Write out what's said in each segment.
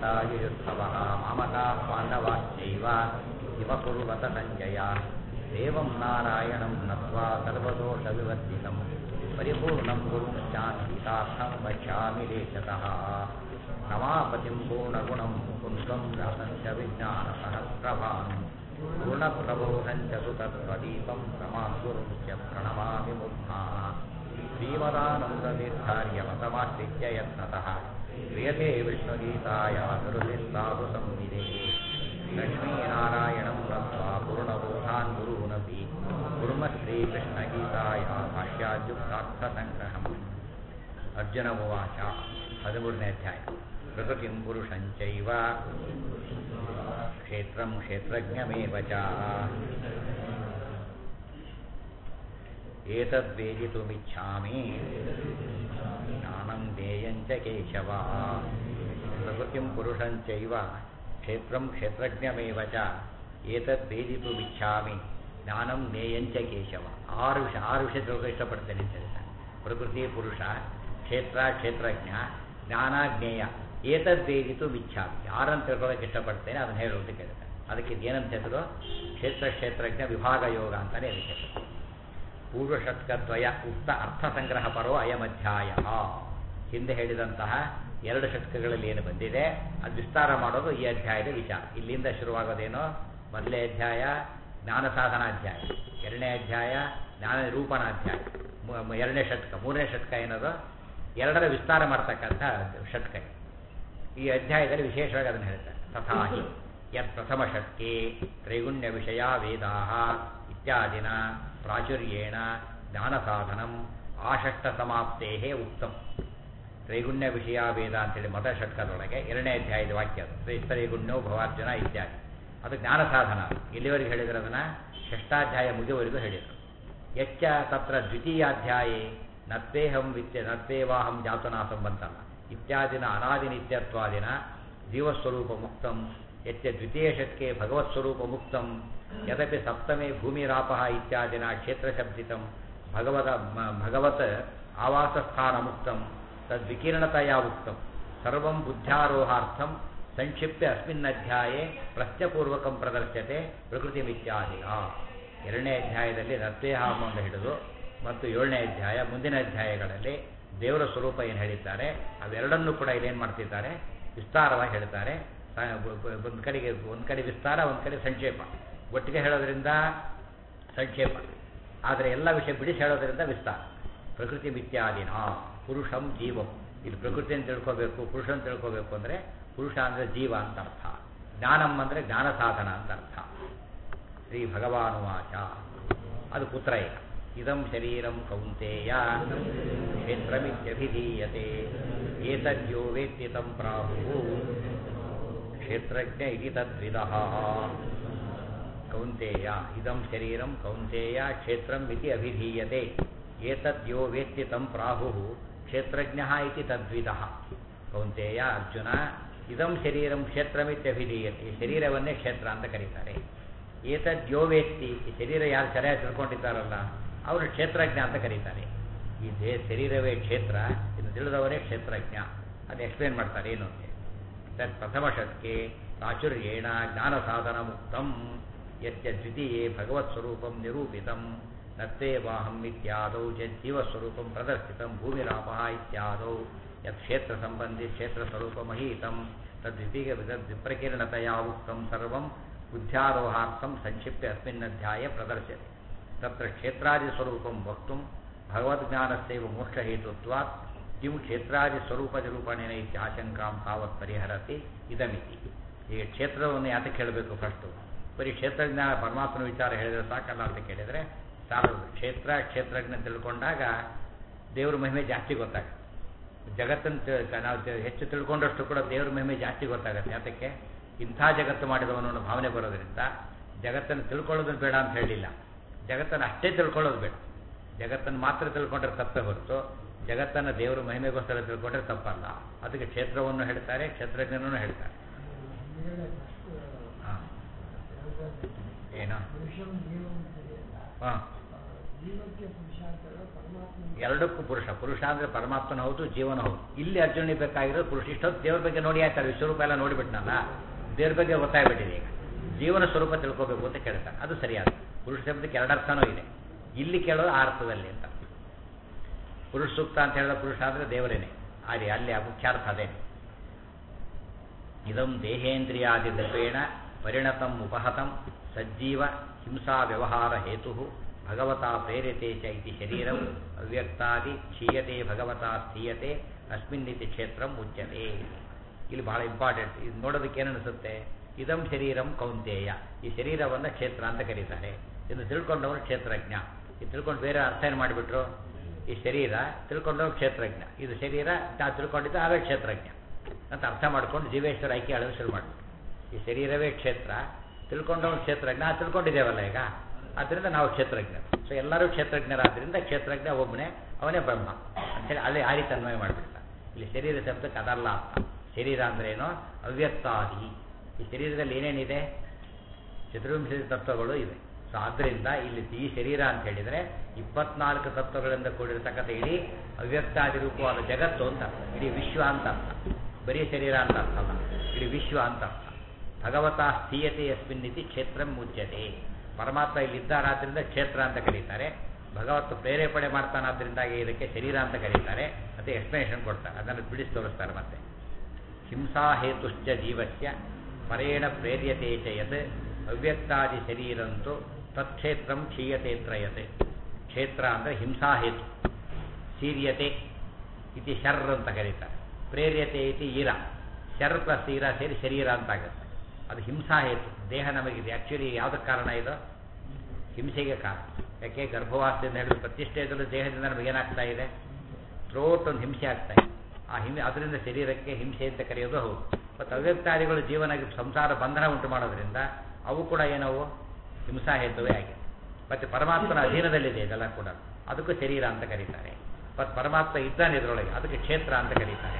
ಶ್ರೀಮದಾಯುಯುತ್ಸವः ಮಾಮಕಾः पाण्डवाश्चैव इवकुर्वत सञ्जय देवं नारायणं नत्वा सर्वदोषविवर्जितं परिपूर्णं गुरुश्चान्वितार्थं वक्ष्यामि देशतः रमापतिं पूर्णगुणं पुंसं व्यासञ्च विज्ञानसहस्रभान् पूर्णप्रबोधं च सुतत्वदीपं रमागुरुं च प्रणमामि मुग्धा श्रीमदानन्दतीर्थार्यमतमाश्रित्य यत्नतः क्रियते विष्णुगीताया गुरुभिस्साधु संविदे लक्ष्मीनारायणं लब्ध्वा पूर्णबोधान् गुरूनपि कुर्म श्रीकृष्णगीताया भाष्याद्युक्तार्थसङ्ग्रहम् अर्जुन उवाच ಹದಿಮೂರನೇ ಅಧ್ಯಾಯ ಪ್ರಕೃತಿಂ ಪುರುಷಂಚೈವ ಕ್ಷೇತ್ರಂ ಕ್ಷೇತ್ರಜ್ಞಮೇವ ಚ ಏತದ್ವೇದಿತುಮಿಚ್ಛಾಮಿ ಜ್ಞಾನಂ ಜ್ಞೇಯಂಚ ಕೇಶವ ಪ್ರಕೃತಿಂ ಪುರುಷಂಚೈವ ಕ್ಷೇತ್ರಂ ಕ್ಷೇತ್ರಜ್ಞಮೇವ ಚ ಏತದ್ವೇದಿತುಮಿಚ್ಛಾಮಿ ಜ್ಞಾನಂ ಜ್ಞೇಯಂಚ ಕೇಶವ ಆರು ವಿಷಯ ಆರು ವಿಷಯ ತಿಳ್ಕೊ ಇಷ್ಟಪಡ್ತೇನೆ ಅಂತ ಹೇಳ್ತಾರೆ ಪ್ರಕೃತಿ ಪುರುಷ ಕ್ಷೇತ್ರ ಕ್ಷೇತ್ರಜ್ಞ ಜ್ಞಾನ ಜ್ಞೇಯ ಏತದ್ದೇದಿತು ಮಿಚ್ಛಾಮಿ ಯಾರನ್ನು ತಿಳ್ಕೊಳ್ಳೋಕೆ ಇಷ್ಟಪಡ್ತೇನೆ ಅದನ್ನು ಹೇಳು ಅಂತ ಕೇಳ್ತಾರೆ ಅದಕ್ಕೆ ಏನಂತ ಹೆಸರು ಕ್ಷೇತ್ರ ಕ್ಷೇತ್ರಜ್ಞ ವಿಭಾಗ ಯೋಗ ಅಂತಲೇ ಅದಕ್ಕೆ ಹೆಸರು ಪೂರ್ವಷಟ್ಕದ್ವಯ ಉಕ್ತ ಅರ್ಥ ಸಂಗ್ರಹ ಪರೋ ಅಯಮಧ್ಯಾಯ ಹಿಂದೆ ಹೇಳಿದಂತಹ ಎರಡು ಷಟ್ಕಗಳಲ್ಲಿ ಏನು ಬಂದಿದೆ ಅದು ವಿಸ್ತಾರ ಮಾಡೋದು ಈ ಅಧ್ಯಾಯದ ವಿಚಾರ ಇಲ್ಲಿಂದ ಶುರುವಾಗೋದೇನೋ ಮೊದಲನೇ ಅಧ್ಯಾಯ ಜ್ಞಾನ ಸಾಧನಾಧ್ಯಾಯ ಎರಡನೇ ಅಧ್ಯಾಯ ಜ್ಞಾನ ನಿರೂಪಣಾಧ್ಯಾಯ ಎರಡನೇ ಷಟ್ಕ ಮೂರನೇ ಷಟ್ಕ ಏನದು ಎರಡರ ವಿಸ್ತಾರ ಮಾಡ್ತಕ್ಕಂಥ ಷಟ್ಕ ಈ ಅಧ್ಯಾಯದಲ್ಲಿ ವಿಶೇಷವಾಗಿ ಅದನ್ನು ಹೇಳ್ತಾರೆ ತಥಾಹಿ ಯತ್ ಪ್ರಥಮ ಷಟ್ಕೆ ತ್ರೈಗುಣ್ಯ ವಿಷಯ ವೇದಾ ಇತ್ಯಾದಿನ ಪ್ರಾಚುರ್ಯೇಣ ಜ್ಞಾನ ಸಾಧನಂ ಆಷಷ್ಟ ಸಮಾಪ್ತೇ ಉಕ್ತಂ ತ್ರೈಗುಣ್ಯ ವಿಷಯ ವೇದ ಅಂತೇಳಿ ಮೊದಲ ಷಟ್ಕದೊಳಗೆ ಎರಡನೇ ಅಧ್ಯಾಯದ ವಾಕ್ಯ ಅದು ತ್ರೈಗುಣ್ಯೋ ಭವಾರ್ಜುನ ಇತ್ಯಾದಿ ಅದು ಜ್ಞಾನ ಸಾಧನ ಎಲ್ಲಿವರೆಗೆ ಹೇಳಿದ್ರು ಅದನ್ನು ಷಷ್ಟಾಧ್ಯಾಯ ಮುಗಿಯವರೆಗೂ ಹೇಳಿದರು ಯಚ್ಚ ತತ್ರ ದ್ವಿತೀಯಾಧ್ಯಾಯೇ ನತ್ತೇಹಂ ವಿತ್ಯ ನತ್ತೇವಾಹಂ ಜಾತುನಾಸಂ ಬಂತಲ್ಲ ಇತ್ಯಾದಿನ ಅನಾದಿ ನಿತ್ಯತ್ವಾದಿನ ಜೀವಸ್ವರೂಪ ಮುಕ್ತಂ ಯಚ್ಚ ದ್ವಿತೀಯ ಷಟ್ಕೆ ಭಗವತ್ಸ್ವರೂಪ ಮುಕ್ತಂ ಯದಪಿ ಸಪ್ತಮೇ ಭೂಮಿರಾಪಃ ಇತ್ಯಾದಿನ ಕ್ಷೇತ್ರಶಬ್ದಿತಂ ಭಗವತ ಭಗವತ್ ಆವಾಸಸ್ಥಾನ ಮುಕ್ತಂ ತದ್ವಿಕಿರಣತೆಯ ಉಕ್ತಂ ಸರ್ವಂ ಬುದ್ಧ್ಯಾರೋಹಾರ್ಥಂ ಸಂಕ್ಷಿಪ್ಯ ಅಸ್ಮಿನ್ನಧ್ಯಾಯೇ ಪ್ರಶ್ನಪೂರ್ವಕಂ ಪ್ರದರ್ಶ್ಯತೆ ಪ್ರಕೃತಿ ಮಿತ್ಯಾದಿನ ಎರಡನೇ ಅಧ್ಯಾಯದಲ್ಲಿ ನತ್ತೇಹಾಮವನ್ನು ಹಿಡಿದು ಮತ್ತು ಏಳನೇ ಅಧ್ಯಾಯ ಮುಂದಿನ ಅಧ್ಯಾಯಗಳಲ್ಲಿ ದೇವರ ಸ್ವರೂಪ ಏನು ಹೇಳಿದ್ದಾರೆ ಅವೆರಡನ್ನೂ ಕೂಡ ಇಲ್ಲೇನು ಮಾಡ್ತಿದ್ದಾರೆ ವಿಸ್ತಾರವಾಗಿ ಹೇಳ್ತಾರೆ ಒಂದು ಕಡೆಗೆ ಒಂದು ಕಡೆ ವಿಸ್ತಾರ ಒಂದು ಕಡೆ ಸಂಕ್ಷೇಪ ಒಟ್ಟಿಗೆ ಹೇಳೋದ್ರಿಂದ ಸಂಕ್ಷೇಪ ಆದರೆ ಎಲ್ಲ ವಿಷಯ ಬಿಡಿಸಿ ಹೇಳೋದ್ರಿಂದ ವಿಸ್ತಾರ ಪ್ರಕೃತಿ ಮಿತ್ಯಾದಿನ ಪುರುಷಂ ಜೀವಂ ಇಲ್ಲಿ ಪ್ರಕೃತಿಯನ್ನು ತಿಳ್ಕೋಬೇಕು ಪುರುಷನ್ ತಿಳ್ಕೋಬೇಕು ಅಂದರೆ ಪುರುಷ ಅಂದರೆ ಜೀವ ಅಂತ ಅರ್ಥ ಜ್ಞಾನಂ ಅಂದರೆ ಜ್ಞಾನ ಸಾಧನ ಅಂತ ಅರ್ಥ ಶ್ರೀ ಭಗವಾನುವಾಚ ಅದು ಪುತ್ರ ಈಗ ಇದಂ ಶರೀರಂ ಕೌಂತೆಯ ಕ್ಷೇತ್ರಮಿತ್ಯಭಿಧೀಯತೆ ಏತದ್ಯೋ ವೇತ್ತಿ ತಂ ಪ್ರಾಹು ಕ್ಷೇತ್ರಜ್ಞ ಇತಿ ತದ್ವಿದಃ ಕೌಂತೆಯ ಇದಂ ಶರೀರಂ ಕೌಂತೆಯ ಕ್ಷೇತ್ರಂ ಇತಿ ಅಭಿಧೀಯತೆ ಏತದ್ಯೋ ವೇತ್ತಿ ತಂ ಪ್ರಾಹು ಕ್ಷೇತ್ರಜ್ಞ ಇತಿ ತದ್ವಿದಃ ಕೌಂತೆಯ ಅರ್ಜುನ ಇದಂ ಶರೀರಂ ಕ್ಷೇತ್ರಮಿತ್ಯಭಿಧೀಯತೆ ಶರೀರವನ್ನೇ ಕ್ಷೇತ್ರ ಅಂತ ಕರೀತಾರೆ ಏತದ್ಯೋ ವೇತ್ತಿ ಈ ಶರೀರ ಯಾರು ಸರಿಯಾಗಿ ತಿಳ್ಕೊಂಡಿದ್ದಾರಲ್ಲ ಅವರು ಕ್ಷೇತ್ರಜ್ಞ ಅಂತ ಕರೀತಾರೆ ಈ ದೇ ಶರೀರವೇ ಕ್ಷೇತ್ರ ಇದು ತಿಳಿದವರೇ ಕ್ಷೇತ್ರಜ್ಞ ಅದು ಎಕ್ಸ್ಪ್ಲೇನ್ ಮಾಡ್ತಾರೆ ಏನು ಅಂತ ತತ್ ಪ್ರಥಮ ಷಟ್ಕೆ ಪ್ರಾಚುರ್ಯೇಣ ಜ್ಞಾನ ಸಾಧನ ಮುಕ್ತಂ ಯತ್ಯ ದ್ವಿತೀಯೇ ಭಗವತ್ ಸ್ವರೂಪಂ ನಿರೂಪಿತಂ ನತ್ತೇವಾಹಂ ಇತ್ಯಾದೌ ಜೀವಸ್ವರೂಪಂ ಪ್ರದರ್ಶಿತಂ ಭೂಮಿರಾಪಃ ಇತ್ಯಾದೌ ಯತ್ ಕ್ಷೇತ್ರ ಸಂಬಂಧಿ ಕ್ಷೇತ್ರ ಸ್ವರೂಪ ಮಹೀತಂ ತದ್ವಿತೀಯ ವಿಪ್ರಕೀರ್ಣತೆಯ ಉಕ್ತಂ ಸರ್ವಂ ಬುದ್ಧ್ಯಾರೋಹಾರ್ಥಂ ಸಂಕ್ಷಿಪ್ಯ ಅಸ್ಮಿನ್ನಧ್ಯಾಯ ಪ್ರದರ್ಶ್ಯತೆ ತತ್ರ ಕ್ಷೇತ್ರಾದಿಸ್ವರೂಪಂ ವಕ್ತುಂ ಭಗವದ್ಜ್ಞಾನಸ್ಯೈವ ಮೋಕ್ಷಹೇತುತ್ವಾತ್ ಕಿಂ ಕ್ಷೇತ್ರಾದಿಸ್ವರೂಪನಿರೂಪಣೆನ ಇತ್ಯಾಶಂಕಾಂ ತಾವತ್ ಪರಿಹರತಿ ಇದಮಿತಿ ಈಗ ಕ್ಷೇತ್ರವನ್ನು ಯಾತಕ್ಕೆ ಹೇಳಬೇಕು ಫಸ್ಟು ಬರೀ ಕ್ಷೇತ್ರಜ್ಞಾನ ಪರಮಾತ್ಮನ ವಿಚಾರ ಹೇಳಿದರೆ ಸಾಕಲ್ಲ ಅಂತ ಕೇಳಿದರೆ ಸಾಲದು ಕ್ಷೇತ್ರ ಕ್ಷೇತ್ರಜ್ಞ ತಿಳ್ಕೊಂಡಾಗ ದೇವ್ರ ಮಹಿಮೆ ಜಾಸ್ತಿ ಗೊತ್ತಾಗುತ್ತೆ ಜಗತ್ತನ್ನು ನಾವು ಹೆಚ್ಚು ತಿಳ್ಕೊಂಡಷ್ಟು ಕೂಡ ದೇವ್ರ ಮಹಿಮೆ ಜಾಸ್ತಿ ಗೊತ್ತಾಗುತ್ತೆ ಯಾತಕ್ಕೆ ಇಂಥ ಜಗತ್ತು ಮಾಡಿದವನು ಅನ್ನೋ ಭಾವನೆ ಬರೋದ್ರಿಂದ ಜಗತ್ತನ್ನು ತಿಳ್ಕೊಳ್ಳೋದು ಬೇಡ ಅಂತ ಹೇಳಿಲ್ಲ ಜಗತ್ತನ್ನು ಅಷ್ಟೇ ತಿಳ್ಕೊಳ್ಳೋದು ಬೇಡ ಜಗತ್ತನ್ನು ಮಾತ್ರ ತಿಳ್ಕೊಂಡ್ರೆ ತಪ್ಪೇ ಹೊರತು ಜಗತ್ತನ್ನು ದೇವರ ಮಹಿಮೆಗೋಸ್ಕರ ತಿಳ್ಕೊಂಡ್ರೆ ತಪ್ಪಲ್ಲ ಅದಕ್ಕೆ ಕ್ಷೇತ್ರವನ್ನು ಹೇಳ್ತಾರೆ ಕ್ಷೇತ್ರಜ್ಞನೂ ಹೇಳ್ತಾರೆ ಹಾಂ ಏನು ಹಾಂ ಜೀವಕ್ಕೆ ಪುರುಷಾರ್ಥ ಪರಮಾತ್ಮ ಎರಡಕ್ಕೂ ಪುರುಷ ಪುರುಷ ಅಂದ್ರೆ ಪರಮಾತ್ಮನ ಹೌದು ಜೀವನ ಹೌದು ಇಲ್ಲಿ ಅರ್ಜುನಿಗೆ ಬೇಕಾಗಿರೋದು ಪುರುಷ ಇಷ್ಟೊತ್ತು ದೇವ್ರ ಬಗ್ಗೆ ನೋಡಿ ಆಯ್ತಾರೆ ವಿಶ್ವರೂಪ ಎಲ್ಲ ನೋಡಿಬಿಟ್ನಲ್ಲ ದೇವ್ರ ಬಗ್ಗೆ ಗೊತ್ತಾಗ್ಬಿಟ್ಟಿದೆ ಈಗ ಜೀವನ ಸ್ವರೂಪ ತಿಳ್ಕೋಬೇಕು ಅಂತ ಕೇಳ್ತಾರೆ ಅದು ಸರಿಯಾದ ಪುರುಷ ಶಬ್ದಕ್ಕೆ ಎರಡು ಅರ್ಥನೂ ಇದೆ ಇಲ್ಲಿ ಕೇಳೋದು ಆ ಅರ್ಥದಲ್ಲಿ ಅಂತ ಪುರುಷ ಸೂಕ್ತ ಅಂತ ಹೇಳಿದ ಪುರುಷ ಅಂದ್ರೆ ದೇವರೇನೆ ಅಲ್ಲಿ ಅಲ್ಲಿ ಆ ಮುಖ್ಯಾರ್ಥ ಅದೇ ಇದಂ ದೇಹೇಂದ್ರಿಯಾದಿ ರೂಪೇಣ ಪರಿಣತಂ ಉಪಹತಂ ಸಜ್ಜೀವ ಹಿಂಸಾ ವ್ಯವಹಾರ ಹೇತು ಭಗವತಾ ಪ್ರೇರಿತೆ ಚ ಇತಿ ಶರೀರಂ ಅವ್ಯಕ್ತಾದಿ ಕ್ಷೀಯತೆ ಭಗವತಾ ಸ್ಥೀಯತೆ ಅಸ್ಮಿನ್ನಿತಿ ಕ್ಷೇತ್ರಂ ಮುಚ್ಯತೆ ಇಲ್ಲಿ ಬಹಳ ಇಂಪಾರ್ಟೆಂಟ್ ಇದು ನೋಡೋದಕ್ಕೆ ಏನನ್ನಿಸುತ್ತೆ ಇದಂ ಶರೀರಂ ಕೌಂತೇಯ ಈ ಶರೀರವನ್ನು ಕ್ಷೇತ್ರ ಅಂತ ಕರೀತಾರೆ ಇದು ತಿಳ್ಕೊಂಡವರು ಕ್ಷೇತ್ರಜ್ಞ ಇದು ತಿಳ್ಕೊಂಡು ಬೇರೆ ಅರ್ಥ ಏನು ಮಾಡಿಬಿಟ್ರು ಈ ಶರೀರ ತಿಳ್ಕೊಂಡವ್ರು ಕ್ಷೇತ್ರಜ್ಞ ಇದು ಶರೀರ ನಾವು ತಿಳ್ಕೊಂಡಿದ್ದು ಅವೇ ಕ್ಷೇತ್ರಜ್ಞ ಅಂತ ಅರ್ಥ ಮಾಡ್ಕೊಂಡು ಜೀವೇಶ್ವರ ಐಕ್ಯ ಹೇಳೋದು ಶುರು ಮಾಡ್ಬಿಟ್ಟು ಈ ಶರೀರವೇ ಕ್ಷೇತ್ರ ತಿಳ್ಕೊಂಡವ್ರು ಕ್ಷೇತ್ರಜ್ಞ ನಾವು ತಿಳ್ಕೊಂಡಿದ್ದೇವಲ್ಲ ಈಗ ಆದ್ದರಿಂದ ನಾವು ಕ್ಷೇತ್ರಜ್ಞರು ಸೊ ಎಲ್ಲರೂ ಕ್ಷೇತ್ರಜ್ಞರಾದ್ರಿಂದ ಕ್ಷೇತ್ರಜ್ಞ ಒಬ್ಬನೇ ಅವನೇ ಬ್ರಹ್ಮ ಅಂತೇಳಿ ಅಲ್ಲಿ ಆ ರೀತಿ ಅನ್ವಯ ಮಾಡಿಬಿಡ್ತಾರೆ ಇಲ್ಲಿ ಶರೀರ ಶಬ್ದಕ್ಕೆ ಅದಲ್ಲ ಅರ್ಥ ಶರೀರ ಅಂದ್ರೇನು ಅವ್ಯಕ್ತಾದಿ ಈ ಶರೀರದಲ್ಲಿ ಏನೇನಿದೆ ಚತುರ್ವಿಂಶತಿ ತತ್ವಗಳು ಇವೆ ಸೊ ಆದ್ದರಿಂದ ಇಲ್ಲಿ ಈ ಶರೀರ ಅಂತ ಹೇಳಿದರೆ ಇಪ್ಪತ್ನಾಲ್ಕು ತತ್ವಗಳಿಂದ ಕೂಡಿರತಕ್ಕಂಥ ಇಡೀ ಅವ್ಯಕ್ತಾದಿ ರೂಪವಾದ ಜಗತ್ತು ಅಂತ ಅರ್ಥ ಇಡೀ ವಿಶ್ವ ಅಂತ ಅರ್ಥ ಬರೀ ಶರೀರ ಅಂತ ಅರ್ಥ ಅಲ್ಲ ಇಡೀ ವಿಶ್ವ ಅಂತ ಅರ್ಥ ಭಗವತಾ ಸ್ಥೀಯತೆ ಯಸ್ಮಿನ್ನಿತಿ ಕ್ಷೇತ್ರ ಮುಚ್ಯತೆ ಪರಮಾತ್ಮ ಇಲ್ಲಿದ್ದಾರಾದ್ರಿಂದ ಕ್ಷೇತ್ರ ಅಂತ ಕರೀತಾರೆ ಭಗವತ್ ಪ್ರೇರೇಪಣೆ ಮಾಡ್ತಾನಾದ್ರಿಂದಾಗಿ ಇದಕ್ಕೆ ಶರೀರ ಅಂತ ಕರೀತಾರೆ ಮತ್ತೆ ಎಕ್ಸ್ಪ್ಲನೇಷನ್ ಕೊಡ್ತಾರೆ ಅದನ್ನು ಬಿಡಿಸಿ ತೋರಿಸ್ತಾರೆ ಮತ್ತೆ ಹಿಂಸಾ ಹೇತುಶ್ಚ ಜೀವಸ್ಯ ಪರೇಣ ಪ್ರೇರ್ಯತೆ ಚ ಯತ್ ಅವ್ಯಕ್ತಾದಿ ಶರೀರಂತೂ ತತ್ಕ್ಷೇತ್ರಂ ಕ್ಷೀಯತೆ ತ್ರಯತೆ ಕ್ಷೇತ್ರ ಅಂದರೆ ಹಿಂಸಾ ಹೇತು ಸೀರ್ಯತೆ ಇತಿ ಶರ್ ಅಂತ ಕರೀತಾರೆ ಪ್ರೇರ್ಯತೆ ಇತಿ ಈರ ಶರ್ ಪ್ಲಸ್ ಈರ ಸೇರಿ ಶರೀರ ಅಂತಾಗುತ್ತೆ ಅದು ಹಿಂಸಾ ಹೇತು ದೇಹ ನಮಗಿದೆ ಆ್ಯಕ್ಚುಲಿ ಯಾವುದಕ್ಕೆ ಕಾರಣ ಇದು ಹಿಂಸೆಗೆ ಕಾರಣ ಯಾಕೆ ಗರ್ಭವಾಸದಿಂದ ಹಿಡಿದು ಪ್ರತಿಷ್ಠೆಯಲ್ಲೂ ದೇಹದಿಂದ ನಮಗೇನಾಗ್ತಾ ಇದೆ ಥ್ರೋಟ್ ಒಂದು ಹಿಂಸೆ ಆಗ್ತಾ ಇದೆ ಆ ಹಿಂ ಅದರಿಂದ ಶರೀರಕ್ಕೆ ಹಿಂಸೆ ಅಂತ ಕರೆಯೋದು ಹೌದು ಮತ್ತು ಅವ್ಯಕ್ತಾದಿಗಳು ಜೀವನಕ್ಕೆ ಸಂಸಾರ ಬಂಧನ ಉಂಟು ಮಾಡೋದ್ರಿಂದ ಅವು ಕೂಡ ಏನವು ಹಿಂಸಾ ಹೇತುವೇ ಆಗಿದೆ ಮತ್ತು ಪರಮಾತ್ಮನ ಅಧೀನದಲ್ಲಿದೆ ಇದೆಲ್ಲ ಕೂಡ ಅದಕ್ಕೂ ಶರೀರ ಅಂತ ಕರೀತಾರೆ ಮತ್ತು ಪರಮಾತ್ಮ ಇದ್ದಾನೆ ಇದರೊಳಗೆ ಅದಕ್ಕೆ ಕ್ಷೇತ್ರ ಅಂತ ಕರೀತಾರೆ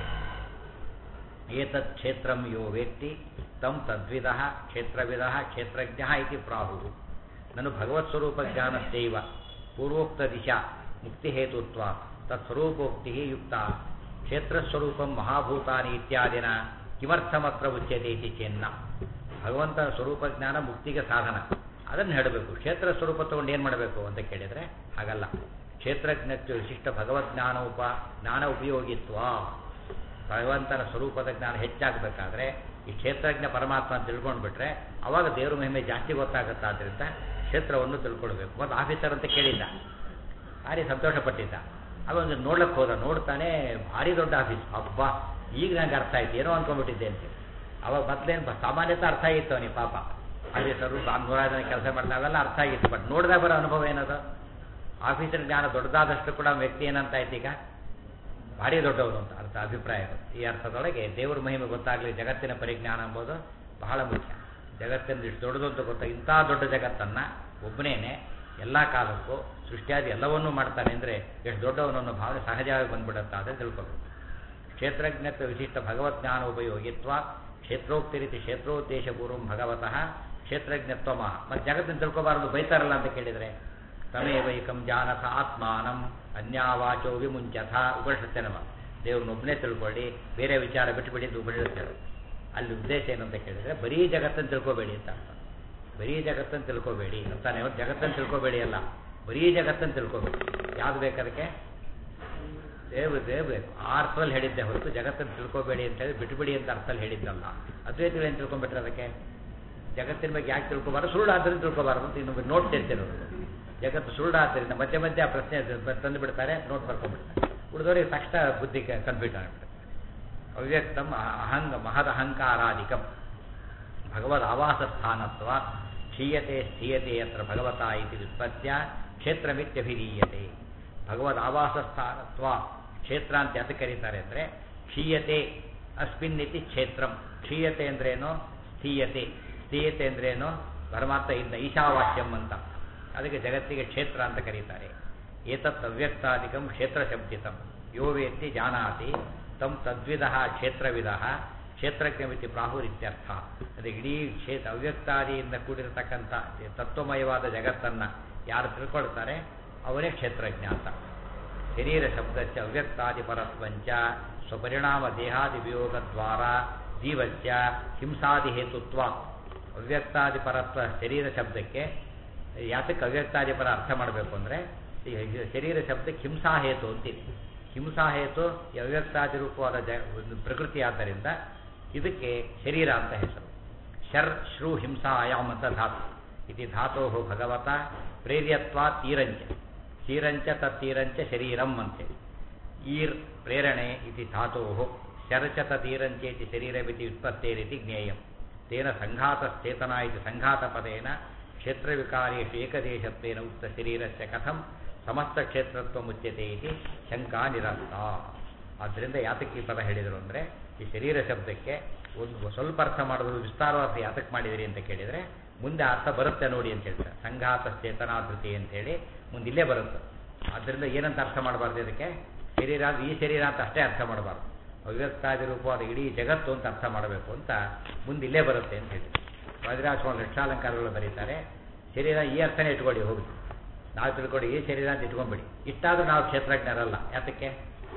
ಏತತ್ ಕ್ಷೇತ್ರಂ ಯೋ ವೇತ್ತಿ ತಂ ತದ್ವಿಧ ಕ್ಷೇತ್ರವಿಧ ಕ್ಷೇತ್ರಜ್ಞ ಇತಿ ಪ್ರಾಹು ನಾನು ಭಗವತ್ಸ್ವರೂಪ ಜ್ಞಾನಸ್ಯೈವ ಪೂರ್ವೋಕ್ತ ದಿಶಾ ಮುಕ್ತಿಹೇತುತ್ವ ತತ್ಸ್ವರೂಪೋಕ್ತಿ ಯುಕ್ತ ಕ್ಷೇತ್ರಸ್ವರೂಪಂ ಮಹಾಭೂತಾನಿ ಇತ್ಯಾದಿನ ಕಿಮರ್ಥಮತ್ರ ಉಚ್ಯತೆ ಇತಿ ಚೆನ್ನ ಭಗವಂತನ ಸ್ವರೂಪ ಜ್ಞಾನ ಮುಕ್ತಿಗೆ ಸಾಧನ ಅದನ್ನು ಹೇಳಬೇಕು ಕ್ಷೇತ್ರ ಸ್ವರೂಪ ತಗೊಂಡು ಏನು ಮಾಡಬೇಕು ಅಂತ ಕೇಳಿದರೆ ಹಾಗಲ್ಲ ಕ್ಷೇತ್ರಜ್ಞಕ್ಕೆ ವಿಶಿಷ್ಟ ಭಗವಜ್ಞಾನ ಉಪ ಜ್ಞಾನ ಉಪಯೋಗಿತ್ವ ಭಗವಂತನ ಸ್ವರೂಪದ ಜ್ಞಾನ ಹೆಚ್ಚಾಗಬೇಕಾದ್ರೆ ಈ ಕ್ಷೇತ್ರಜ್ಞ ಪರಮಾತ್ಮ ಅಂತ ತಿಳ್ಕೊಂಡ್ಬಿಟ್ರೆ ಅವಾಗ ದೇವ್ರ ಮಹಿಮೆ ಜಾಸ್ತಿ ಗೊತ್ತಾಗುತ್ತಾದ್ರಿಂದ ಕ್ಷೇತ್ರವನ್ನು ತಿಳ್ಕೊಳ್ಬೇಕು ಮತ್ತು ಆಫೀಸರ್ ಅಂತ ಕೇಳಿದ್ದ ಭಾರಿ ಸಂತೋಷಪಟ್ಟಿದ್ದ ಅವನು ನೋಡ್ಲಕ್ಕೆ ಹೋದ ನೋಡ್ತಾನೆ ಭಾರಿ ದೊಡ್ಡ ಆಫೀಸ್ ಹಬ್ಬ ಈಗ ನಂಗೆ ಅರ್ಥ ಆಯ್ತು ಏನೋ ಅನ್ಕೊಂಡ್ಬಿಟ್ಟಿದ್ದೆ ಅಂತ ಅವಾಗ ಮೊದಲೇನು ಸಾಮಾನ್ಯತ ಅರ್ಥ ಆಗಿತ್ತು ಅವನಿಗೆ ಪಾಪ ಆಫೀಸರು ನೂರಾರು ಜನ ಕೆಲಸ ಮಾಡ್ತಾ ಅವೆಲ್ಲ ಅರ್ಥ ಆಗಿತ್ತು ಬಟ್ ನೋಡಿದಾಗ ಬರೋ ಅನುಭವ ಏನದು ಆಫೀಸರ್ ಜ್ಞಾನ ದೊಡ್ಡದಾದಷ್ಟು ಕೂಡ ವ್ಯಕ್ತಿ ಏನಂತ ಆಯ್ತು ಈಗ ಭಾರಿ ದೊಡ್ಡವರು ಅಂತ ಅರ್ಥ ಅಭಿಪ್ರಾಯ ಈ ಅರ್ಥದೊಳಗೆ ದೇವರ ಮಹಿಮೆ ಗೊತ್ತಾಗಲಿ ಜಗತ್ತಿನ ಪರಿಜ್ಞಾನ ಎಂಬುದು ಬಹಳ ಮುಖ್ಯ ಜಗತ್ತಿನ ಇಷ್ಟು ದೊಡ್ಡದು ಅಂತ ಗೊತ್ತಾ ಇಂಥ ದೊಡ್ಡ ಜಗತ್ತನ್ನು ಒಬ್ಬನೇನೆ ಎಲ್ಲ ಕಾಲಕ್ಕೂ ಸೃಷ್ಟಿಯಾದಿ ಎಲ್ಲವನ್ನೂ ಮಾಡ್ತಾನೆ ಅಂದರೆ ಎಷ್ಟು ದೊಡ್ಡವನನ್ನು ಭಾವನೆ ಸಹಜವಾಗಿ ಬಂದ್ಬಿಡುತ್ತಾ ಅಂತ ತಿಳ್ಕೊಬೇಕು ಕ್ಷೇತ್ರಜ್ಞತ್ವ ವಿಶಿಷ್ಟ ಭಗವಜ್ಞಾನ ಉಪಯೋಗಿತ್ವ ಕ್ಷೇತ್ರೋಕ್ತಿ ರೀತಿ ಕ್ಷೇತ್ರೋದ್ದೇಶ ಪೂರ್ವ ಭಗವತಃ ಕ್ಷೇತ್ರಜ್ಞತ್ವ ಮಹ ಮತ್ತು ಜಗತ್ತನ್ನು ತಿಳ್ಕೊಬಾರದು ಬೈತಾರಲ್ಲ ಅಂತ ಕೇಳಿದರೆ ತಮೇವೈಕಂ ಜಾನಥ ಆತ್ಮಾನಂ ಅನ್ಯಾವಾಚೋ ವಿಮುಂಚಥ ಉಪನಿಷತ್ತೆ ನಮ್ಮ ದೇವ್ರನ್ನೊಬ್ಬನೇ ತಿಳ್ಕೊಳ್ಳಿ ಬೇರೆ ವಿಚಾರ ಬಿಟ್ಟುಬಿಡಿ ಅಂತ ಉಪನಿಷತ್ತೇಳು ಅಲ್ಲಿ ಉದ್ದೇಶ ಏನು ಅಂತ ಕೇಳಿದರೆ ಬರೀ ಜಗತ್ತನ್ನು ತಿಳ್ಕೊಬೇಡಿ ಅಂತ ಅರ್ಥ ಬರೀ ಜಗತ್ತನ್ನು ತಿಳ್ಕೊಬೇಡಿ ಅಂತಾನೆ ಹೊರತು ಜಗತ್ತನ್ನು ತಿಳ್ಕೊಬೇಡಿ ಅಲ್ಲ ಬರೀ ಜಗತ್ತನ್ನು ತಿಳ್ಕೊಬೇಡಿ ಯಾವ್ದು ಬೇಕು ಅದಕ್ಕೆ ದೇವ್ ದೇವ್ ಬೇಕು ಆ ಅರ್ಥದಲ್ಲಿ ಹೇಳಿದ್ದೆ ಹೊರತು ಜಗತ್ತನ್ನು ತಿಳ್ಕೊಬೇಡಿ ಅಂತ ಹೇಳಿ ಬಿಟ್ಬಿಡಿ ಅಂತ ಅರ್ಥದಲ್ಲಿ ಹೇಳಿದ್ದಲ್ಲ ಅದ್ವೈತಗಳು ಏನು ತಿಳ್ಕೊಂಡ್ಬಿಟ್ರೆ ಅದಕ್ಕೆ ಜಗತ್ತಿನ ಬಗ್ಗೆ ಯಾಕೆ ತಿಳ್ಕೊಬಾರ್ದು ಸುಳ್ಳಾದ್ರಿಂದ ತಿಳ್ಕೊಬಾರ್ದು ಅಂತ ಇನ್ನೊಬ್ಬರು ನೋಟ್ ತೆರ್ತಿರೋದು ಜಗತ್ತು ಸುಳ್ಳಾದ್ದರಿಂದ ಮಧ್ಯೆ ಮಧ್ಯೆ ಆ ಪ್ರಶ್ನೆ ತಂದು ಬಿಡ್ತಾರೆ ನೋಟ್ ಬರ್ಕೊಂಡ್ಬಿಡ್ತಾರೆ ಉಳಿದವರಿಗೆ ತಕ್ಷಣ ಬುದ್ಧಿ ಕನ್ಫ್ಯೂಸ್ ಆಗಿಬಿಡುತ್ತೆ ಅವ್ಯಕ್ತಂ ಅಹಂಗ ಮಹದ ಅಹಂಕಾರಾಧಿಕಂ ಭಗವದ್ ಆವಾಸ ಸ್ಥಾನತ್ವ ಕ್ಷೀಯತೆ ಸ್ಥೀಯತೆ ಯತ್ರ ಭಗವತ ಇತಿ ವ್ಯುತ್ಪತ್ಯ ಕ್ಷೇತ್ರಮಿತ್ಯಭಿಧೀಯತೆ ಭಗವದ್ ಆವಾಸ ಸ್ಥಾನತ್ವ ಕ್ಷೇತ್ರ ಅಂತ ಯಾತಕ್ಕೆ ಕರೀತಾರೆ ಅಂದರೆ ಕ್ಷೀಯತೆ ಅಸ್ಮಿನ್ನಿತಿ ಕ್ಷೇತ್ರಂ ಕ್ಷೀಯತೆ ಅಂದ್ರೇನು ಸ್ಥೀಯತೆ ಸ್ಥೀಯತೆ ಅಂದ್ರೇನು ಪರಮಾತ್ಮ ಇದ್ದ ಈಶಾವಾಸ್ಯಂ ಅಂತ ಅದಕ್ಕೆ ಜಗತ್ತಿಗೆ ಕ್ಷೇತ್ರ ಅಂತ ಕರೀತಾರೆ ಏತತ್ ಅವ್ಯಕ್ತಾದಿಕಂ ಕ್ಷೇತ್ರ ಶಬ್ದಿತಂ ಯೋ ವೇತ್ತಿ ಜಾನಾತಿ ತಂ ತದ್ವಿಧ ಕ್ಷೇತ್ರವಿಧ ಕ್ಷೇತ್ರಜ್ಞಮಿತಿ ಪ್ರಾಹುರಿತ್ಯರ್ಥ ಅದು ಇಡೀ ಕ್ಷೇತ್ರ ಅವ್ಯಕ್ತಾದಿಯಿಂದ ಕೂಡಿರತಕ್ಕಂಥ ತತ್ವಮಯವಾದ ಜಗತ್ತನ್ನು ಯಾರು ತಿಳ್ಕೊಳ್ತಾರೆ ಅವನೇ ಕ್ಷೇತ್ರಜ್ಞ ಅಂತ ಶರೀರ ಶಬ್ದಚ್ಚ ಅವ್ಯಕ್ತಾದಿಪರತ್ವಂಚ ಸ್ವಪರಿಣಾಮ ದೇಹಾದಿ ವಿಯೋಗದ್ವಾರ ಜೀವಸ್ಯ ಹಿಂಸಾದಿ ಹೇತುತ್ವ ಅವ್ಯಕ್ತಾದಿಪರತ್ವ ಶರೀರ ಶಬ್ದಕ್ಕೆ ಯಾತಕ್ಕೆ ಅವ್ಯಕ್ತಾದಿಪರ ಅರ್ಥ ಮಾಡಬೇಕು ಅಂದರೆ ಈ ಶರೀರ ಶಬ್ದಕ್ಕೆ ಹಿಂಸಾ ಹೇತು ಅಂತಿದೆ ಹಿಂಸಾ ಹೇತು ಈ ಅವ್ಯಕ್ತಾದಿ ರೂಪವಾದ ಜ ಒಂದು ಪ್ರಕೃತಿ ಆದ್ದರಿಂದ ಇದಕ್ಕೆ ಶರೀರ ಅಂತ ಹೆಸರು ಶರ್ ಶ್ರೂ ಹಿಂಸಾಯಾಮ್ ಅಂತ ಧಾತು ಇತಿ ಧಾತೋ ಭಗವತ ಪ್ರೇರ್ಯತ್ವ ತೀರಂಚ ತೀರಂಚ ತತ್ತೀರಂಚ ಶರೀರಂ ಅಂತೇಳಿ ಈರ್ ಪ್ರೇರಣೆ ಇತಿ ಧಾತೋ ಶರಚ ತತೀರಂಚೇತಿ ಶರೀರವಿತಿ ಉತ್ಪತ್ತೇರಿತಿ ಜ್ಞೇಯಂ ತೇನ ಸಂಘಾತಶ್ಚೇತನ ಇತಿ ಸಂಘಾತಪದೇನ ಕ್ಷೇತ್ರವಿಕಾರೇಷು ಏಕದೇಶತ್ವೇನ ಉಕ್ತ ಶರೀರಸ್ಯ ಕಥಂ ಸಮಸ್ತ ಕ್ಷೇತ್ರತ್ವ ಮುಚ್ಯತೆ ಇತಿ ಶಂಕಾ ನಿರಸ್ತ ಆದ್ದರಿಂದ ಯಾತಕ್ಕೆ ಈ ಪದ ಹೇಳಿದರು ಅಂದರೆ ಈ ಶರೀರ ಶಬ್ದಕ್ಕೆ ಒಂದು ಸ್ವಲ್ಪ ಅರ್ಥ ಮಾಡಿದ್ರು ವಿಸ್ತಾರವಾದ ಯಾತಕ್ಕೆ ಮಾಡಿದಿರಿ ಅಂತ ಕೇಳಿದರೆ ಮುಂದೆ ಅರ್ಥ ಬರುತ್ತೆ ನೋಡಿ ಅಂತ ಹೇಳ್ತಾರೆ ಸಂಘಾತ ಚೇತನಾಧೃತಿ ಅಂತೇಳಿ ಮುಂದೆ ಇಲ್ಲೇ ಬರುತ್ತೆ ಆದ್ದರಿಂದ ಏನಂತ ಅರ್ಥ ಮಾಡಬಾರ್ದು ಇದಕ್ಕೆ ಶರೀರ ಅಂದ್ರೆ ಈ ಶರೀರ ಅಂತ ಅಷ್ಟೇ ಅರ್ಥ ಮಾಡಬಾರ್ದು ಅವ್ಯಕ್ತಾದಿ ರೂಪವಾದ ಇಡೀ ಜಗತ್ತು ಅಂತ ಅರ್ಥ ಮಾಡಬೇಕು ಅಂತ ಮುಂದೆ ಇಲ್ಲೇ ಬರುತ್ತೆ ಅಂತ ಹೇಳಿ ವಜ್ರಾಸ್ವಾಮಿ ಲಕ್ಷಾಲಂಕಾರಗಳು ಬರೀತಾರೆ ಶರೀರ ಈ ಅರ್ಥನೇ ಇಟ್ಕೊಳ್ಳಿ ಹೋಗಿ ನಾವು ತಿಳ್ಕೊಂಡು ಈ ಶರೀರ ಅಂತ ಇಟ್ಕೊಂಡ್ಬಿಡಿ ಇಷ್ಟಾದರೂ ನಾವು ಕ್ಷೇತ್ರಜ್ಞರಲ್ಲ ಯಾತಕ್ಕೆ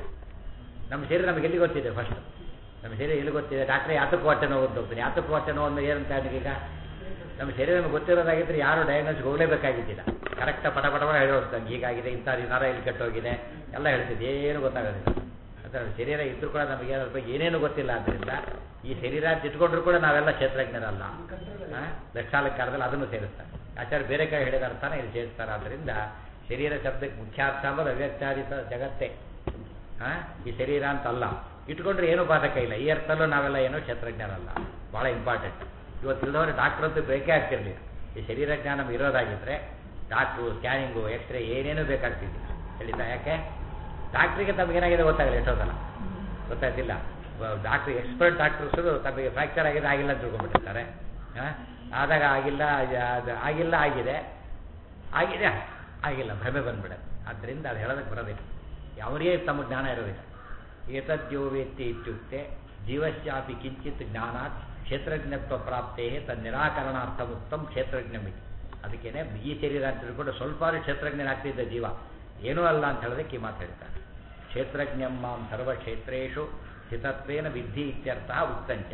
ನಮ್ಮ ಶರೀರ ನಮಗೆ ಎಲ್ಲಿ ಗೊತ್ತಿದೆ ಫಸ್ಟ್ ನಮ್ಮ ಶರೀರ ಎಲ್ಲಿ ಗೊತ್ತಿದೆ ಡಾಕ್ಟ್ರೆ ಯಾತಕ್ಕೆ ಹೊಟ್ಟೆ ನೋವು ಅಂತ ಹೋಗ್ತೀನಿ ಯಾತಕ್ಕೆ ಹೊಟ್ಟೆ ನೋವು ಅಂದ್ರೆ ಏನಂತ ನನಗೀಗ ನಮ್ಮ ಶರೀರ ನಮಗೆ ಗೊತ್ತಿರೋದಾಗಿದ್ದರೆ ಯಾರು ಡಯಾಗ್ನೋಸ್ಗೆ ಹೋಗಲೇಬೇಕಾಗಿದ್ದಿಲ್ಲ ಕರೆಕ್ಟಾಗಿ ಪಟ ಪಟ ಹೇಳೋದು ಹೀಗಾಗಿದೆ ಇಂಥ ನರ ಇಲ್ಲಿ ಕೆಟ್ಟೋಗಿದೆ ಎಲ್ಲ ಹೇಳ್ತಿದ್ದೆ ಏನು ಗೊತ್ತಾಗೋದಿಲ್ಲ ಅಂತ ಶರೀರ ಇದ್ರೂ ಕೂಡ ನಮಗೆ ಅದ್ರ ಬಗ್ಗೆ ಏನೇನು ಗೊತ್ತಿಲ್ಲ ಆದ್ದರಿಂದ ಈ ಶರೀರ ಅಂತ ಇಟ್ಕೊಂಡ್ರು ಕೂಡ ನಾವೆಲ್ಲ ಕ್ಷೇತ್ರಜ್ಞರಲ್ಲ ಆ? ಲಕ್ಷಾಲಂಕಾರದಲ್ಲಿ ಅದನ್ನು ಸೇರಿಸ್ತಾರೆ ಆಚಾರ್ಯ ಬೇರೆ ಕೈ ಹೇಳಿದ ಅರ್ಥನ ಇಲ್ಲಿ ಸೇರಿಸ್ತಾರೆ ಆದ್ದರಿಂದ ಶರೀರ ಶಬ್ದಕ್ಕೆ ಮುಖ್ಯ ಅರ್ಥ ಅಂಬೋದು ಅವ್ಯಕ್ತಾದಿತ ಜಗತ್ತೇ ಆ? ಈ ಶರೀರ ಅಂತ ಅಲ್ಲ ಇಟ್ಕೊಂಡ್ರೆ ಏನು ಬಾಧಕ ಇಲ್ಲ ಈ ಅರ್ಥಲ್ಲೂ ನಾವೆಲ್ಲ ಏನೋ ಕ್ಷೇತ್ರಜ್ಞರಲ್ಲ ಭಾಳ ಇಂಪಾರ್ಟೆಂಟ್ ಇವತ್ತು ಇಲ್ಲದವ್ರೆ ಡಾಕ್ಟರ್ ಅಂತೂ ಬೇಕೇ ಆಗ್ತಿರ್ಲಿಲ್ಲ ಈ ಶರೀರ ಜ್ಞಾನ ನಮ್ಗೆ ಇರೋದಾಗಿದ್ದರೆ ಡಾಕ್ಟ್ರು ಸ್ಕ್ಯಾನಿಂಗು ಎಕ್ಸ್ರೇ ಏನೇನೂ ಬೇಕಾಗ್ತಿದ್ದಿಲ್ಲ ಹೇಳಿದ್ದ ಯಾಕೆ ಡಾಕ್ಟ್ರಿಗೆ ತಮಗೇನಾಗಿದೆ ಗೊತ್ತಾಗಲ್ಲ ಎಷ್ಟೋದಲ್ಲ ಗೊತ್ತಾಗ್ತಿಲ್ಲ ಡಾಕ್ಟ್ರ್ ಎಕ್ಸ್ಪರ್ಟ್ ಡಾಕ್ಟರ್ಸು ತಮಗೆ ಫ್ರ್ಯಾಕ್ಚರ್ ಆಗಿದೆ ಆಗಿಲ್ಲ ಅಂತ ತಿಳ್ಕೊಂಡ್ಬಿಟ್ಟಿರ್ತಾರೆ ಹಾಂ ಆದಾಗ ಆಗಿಲ್ಲ ಅದು ಆಗಿಲ್ಲ ಆಗಿದೆ ಆಗಿದೆ ಆಗಿಲ್ಲ ಭ್ರಮೆ ಬಂದ್ಬಿಡುತ್ತೆ ಆದ್ದರಿಂದ ಅದು ಹೇಳೋದಕ್ಕೆ ಬರೋದಿಲ್ಲ ಅವರಿಗೆ ತಮ್ಮ ಜ್ಞಾನ ಇರೋದಿಲ್ಲ ಏತದ್ಯೋ ವೇತ್ತಿ ಇತ್ಯುಕ್ತೆ ಜೀವಶ್ಯಾಪಿ ಕಿಂಚಿತ್ ಜ್ಞಾನಾತ್ ಕ್ಷೇತ್ರಜ್ಞತ್ವ ಪ್ರಾಪ್ತೇ ತನ್ನ ನಿರಾಕರಣಾರ್ಥ ಉತ್ತಮ ಕ್ಷೇತ್ರಜ್ಞಮಿತಿ ಅದಕ್ಕೇನೆ ಈ ಶರೀರ ಅಂತ ತಿಳ್ಕೊಂಡು ಸ್ವಲ್ಪ ಕ್ಷೇತ್ರಜ್ಞನಾಗ್ತಿದ್ದ ಜೀವ ಏನೂ ಅಲ್ಲ ಅಂತ ಹೇಳೋದಕ್ಕೆ ಈ ಮಾತು ಹೇಳ್ತಾರೆ ಕ್ಷೇತ್ರಜ್ಞಂ ಮಾಂ ಸರ್ವಕ್ಷೇತ್ರೇಶು ಸ್ಥಿತತ್ವೇನ ವಿಧಿ ಇತ್ಯರ್ಥ ಉತ್ತಂಚ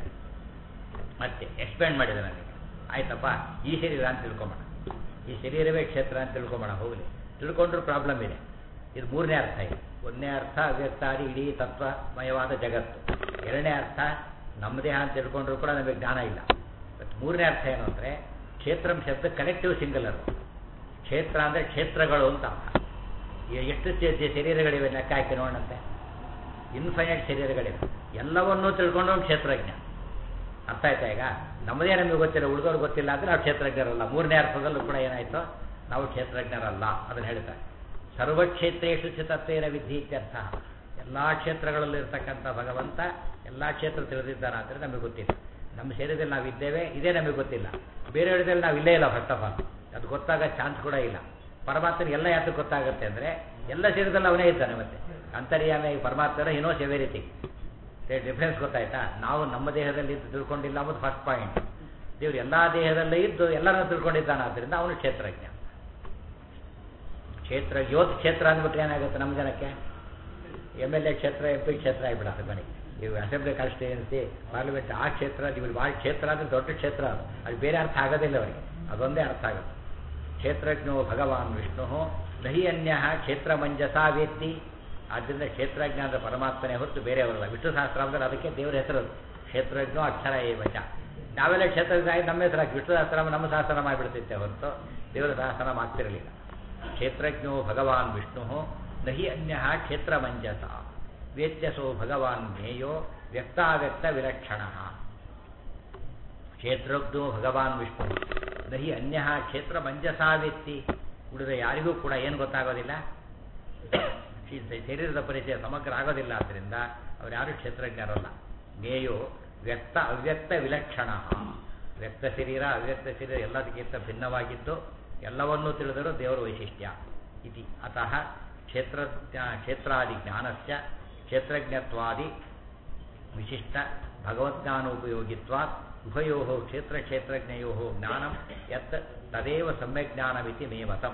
ಮತ್ತೆ ಎಕ್ಸ್ಪ್ಲೇನ್ ಮಾಡಿದೆ ನನಗೆ ಆಯ್ತಪ್ಪ ಈ ಶರೀರ ಅಂತ ತಿಳ್ಕೊಂಬೋಣ ಈ ಶರೀರವೇ ಕ್ಷೇತ್ರ ಅಂತ ತಿಳ್ಕೊಂಬೋಣ ಹೋಗಲಿ ತಿಳ್ಕೊಂಡ್ರೂ ಪ್ರಾಬ್ಲಮ್ ಇದೆ ಇದು ಮೂರನೇ ಅರ್ಥ ಇದೆ ಒಂದನೇ ಅರ್ಥ ಅವ್ಯಕ್ತಾದಿ ಇಡೀ ತತ್ವಮಯವಾದ ಜಗತ್ತು ಎರಡನೇ ಅರ್ಥ ನಮ್ಮ ದೇಹ ಅಂತ ತಿಳ್ಕೊಂಡ್ರೂ ಕೂಡ ನಮಗೆ ಜ್ಞಾನ ಇಲ್ಲ ಬಟ್ ಮೂರನೇ ಅರ್ಥ ಏನು ಅಂದರೆ ಕ್ಷೇತ್ರಂ ಶಬ್ದ ಕಲೆಕ್ಟಿವ್ ಸಿಂಗಲರ್ ಕ್ಷೇತ್ರ ಅಂದರೆ ಕ್ಷೇತ್ರಗಳು ಅಂತ ಅರ್ಥ ಎ- ಎಷ್ಟು ಚೆ- ಚೆ- ಶರೀರಗಳಿವೆ ಲೆಕ್ಕ ಹಾಕಿ ನೋಡಂತೆ ಇನ್ಫೈನೈಟ್ ಶರೀರಗಳಿವೆ ಎಲ್ಲವನ್ನೂ ತಿಳ್ಕೊಂಡು ಒಂದು ಕ್ಷೇತ್ರಜ್ಞ ಅರ್ಥ ಆಯ್ತಾ ಈಗ ನಮ್ಮದೇ ನಮಗೆ ಗೊತ್ತಿಲ್ಲ ಉಳಿದವ್ರು ಗೊತ್ತಿಲ್ಲ ಅಂದರೆ ನಾವು ಕ್ಷೇತ್ರಜ್ಞರಲ್ಲ ಮೂರನೇ ಅರ್ಥದಲ್ಲೂ ಕೂಡ ಏನಾಯಿತು ನಾವು ಕ್ಷೇತ್ರಜ್ಞರಲ್ಲ ಅದನ್ನು ಹೇಳ್ತಾರೆ ಸರ್ವಕ್ಷೇತ್ರೇಶು ಚಿತತ್ವೇನ ವಿಧಿ ಇತ್ಯರ್ಥ ಎಲ್ಲ ಕ್ಷೇತ್ರಗಳಲ್ಲಿ ಇರ್ತಕ್ಕಂಥ ಭಗವಂತ ಎಲ್ಲ ಕ್ಷೇತ್ರ ತಿಳಿದಿದ್ದಾನೆ ಅಂದರೆ ನಮಗೆ ಗೊತ್ತಿಲ್ಲ ನಮ್ಮ ಶರೀರದಲ್ಲಿ ನಾವು ಇದ್ದೇವೆ ಇದೇ ನಮಗೆ ಗೊತ್ತಿಲ್ಲ ಬೇರೆ ಹೇಳಿದಲ್ಲಿ ನಾವು ಇಲ್ಲೇ ಇಲ್ಲ ಫಸ್ಟ್ ಆಫ್ ಆಲ್ ಅದು ಗೊತ್ತಾಗೋ ಚಾನ್ಸ್ ಕೂಡ ಇಲ್ಲ ಪರಮಾತ್ಮನಿಗೆ ಎಲ್ಲ ಯಾತಕ್ಕೆ ಗೊತ್ತಾಗುತ್ತೆ ಅಂದರೆ ಎಲ್ಲ ಶರೀರದಲ್ಲಿ ಅವನೇ ಇದ್ದಾನೆ ಮತ್ತೆ ಅಂತರ್ಯಾಮಿ ಪರಮಾತ್ಮನ ಏನೋ ಸೆವೆರಿಟಿ ಡಿಫ್ರೆನ್ಸ್ ಗೊತ್ತಾಯ್ತಾ ನಾವು ನಮ್ಮ ದೇಹದಲ್ಲಿ ಇದ್ದು ತಿಳ್ಕೊಂಡಿಲ್ಲ ಅನ್ನೋದು ಫಸ್ಟ್ ಪಾಯಿಂಟ್ ದೇವ್ರು ಎಲ್ಲ ದೇಹದಲ್ಲೇ ಇದ್ದು ಎಲ್ಲರನ್ನೂ ತಿಳ್ಕೊಂಡಿದ್ದಾನೆ ಆದ್ದರಿಂದ ಅವನು ಕ್ಷೇತ್ರಜ್ಞ ಕ್ಷೇತ್ರ ಯೋತ್ ಕ್ಷೇತ್ರ ಅಂದ್ಬಿಟ್ರೆ ಏನಾಗುತ್ತೆ ನಮ್ಮ ಜನಕ್ಕೆ ಎಮ್ ಎಲ್ ಎ ಕ್ಷೇತ್ರ ಎಂ ಪಿ ಕ್ಷೇತ್ರ ಆಗಿಬಿಡುತ್ತೆ ಮನೆಗೆ ನೀವು ಅಸೆಂಬ್ಲಿ ಕಾನ್ಸ್ಟಿಟ್ಯೂನ್ಸಿ ಪಾರ್ಲಿಮೆಂಟ್ ಆ ಕ್ಷೇತ್ರ ನೀವು ಭಾಳ ಕ್ಷೇತ್ರ ಅಂದರೆ ದೊಡ್ಡ ಕ್ಷೇತ್ರ ಅದು ಅದು ಬೇರೆ ಅರ್ಥ ಆಗೋದಿಲ್ಲ ಅವರಿಗೆ ಅದೊಂದೇ ಅರ್ಥ ಆಗುತ್ತೆ ಕ್ಷೇತ್ರಜ್ಞೋ ಭಗವಾನ್ ವಿಷ್ಣು ನಹಿ ಅನ್ಯ ಕ್ಷೇತ್ರ ಮಂಜಸಾ ವೇತ್ತಿ ಆದ್ದರಿಂದ ಕ್ಷೇತ್ರಜ್ಞಾನದ ಪರಮಾತ್ಮನೇ ಹೊರತು ಬೇರೆಯವರಲ್ಲ ವಿಷ್ಣು ಸಹಸ್ರಾಮದಲ್ಲಿ ಅದಕ್ಕೆ ದೇವರ ಹೆಸರು ಅದು. ಕ್ಷೇತ್ರಜ್ಞೋ ಅಕ್ಷರ ಏವಚ ನಾವೆಲ್ಲ ಕ್ಷೇತ್ರಜ್ಞ ಆಗಿ ನಮ್ಮ ಹೆಸರು ಹಾಕಿ ವಿಷ್ಣು ಸಹಸ್ರನಾಮ ನಮ್ಮ ಸಹಸ್ರನಾಮ ಆಗಿಬಿಡ್ತಿತ್ತೆ ಹೊರತು ದೇವರ ಸಹಸ್ರನಾಮ ಆಗ್ತಿರಲಿಲ್ಲ ಕ್ಷೇತ್ರಜ್ಞೋ ಭಗವಾನ್ ವಿಷ್ಣು ನಹಿ ಅನ್ಯ ಕ್ಷೇತ್ರ ಮಂಜಸ ವ್ಯತ್ಯಸೋ ಭಗವಾನ್ ಜ್ಞೇಯೋ ವ್ಯಕ್ತಾವ್ಯಕ್ತ ವಿಲಕ್ಷಣ ಕ್ಷೇತ್ರಜ್ಞೋ ಭಗವಾನ್ ವಿಷ್ಣು ನಹಿ ಅನ್ಯ ಕ್ಷೇತ್ರ ಮಂಜಸಾ ವ್ಯಕ್ತಿ ಉಳಿದ ಯಾರಿಗೂ ಕೂಡ ಏನು ಗೊತ್ತಾಗೋದಿಲ್ಲ ಈ ಶರೀರದ ಪರಿಚಯ ಸಮಗ್ರ ಆಗೋದಿಲ್ಲ ಆದ್ದರಿಂದ ಅವ್ರು ಯಾರು ಕ್ಷೇತ್ರಜ್ಞರಲ್ಲ ಜ್ಞೇಯೋ ವ್ಯಕ್ತ ಅವ್ಯಕ್ತ ವಿಲಕ್ಷಣ ವ್ಯಕ್ತ ಶರೀರ ಅವ್ಯಕ್ತ ಶರೀರ ಎಲ್ಲದಕ್ಕಿಂತ ಭಿನ್ನವಾಗಿದ್ದು ಎಲ್ಲವನ್ನೂ ತಿಳಿದರೂ ದೇವರ ವೈಶಿಷ್ಟ್ಯ ಇತಿ ಅತಃ ಕ್ಷೇತ್ರ ಕ್ಷೇತ್ರಾದಿ ಜ್ಞಾನಸ್ಯ ಕ್ಷೇತ್ರಜ್ಞತ್ವಾದಿ ವಿಶಿಷ್ಟ ಭಗವದ್ಜ್ಞಾನೋಪಯೋಗಿತ್ವಾತ್ ಉಭಯೋ ಕ್ಷೇತ್ರ ಕ್ಷೇತ್ರಜ್ಞಯೋ ಜ್ಞಾನಂ ಯತ್ ತದೇವ ಸಮ್ಯಜ್ಞಾನಮಿತಿ ಮೇ ಮತಂ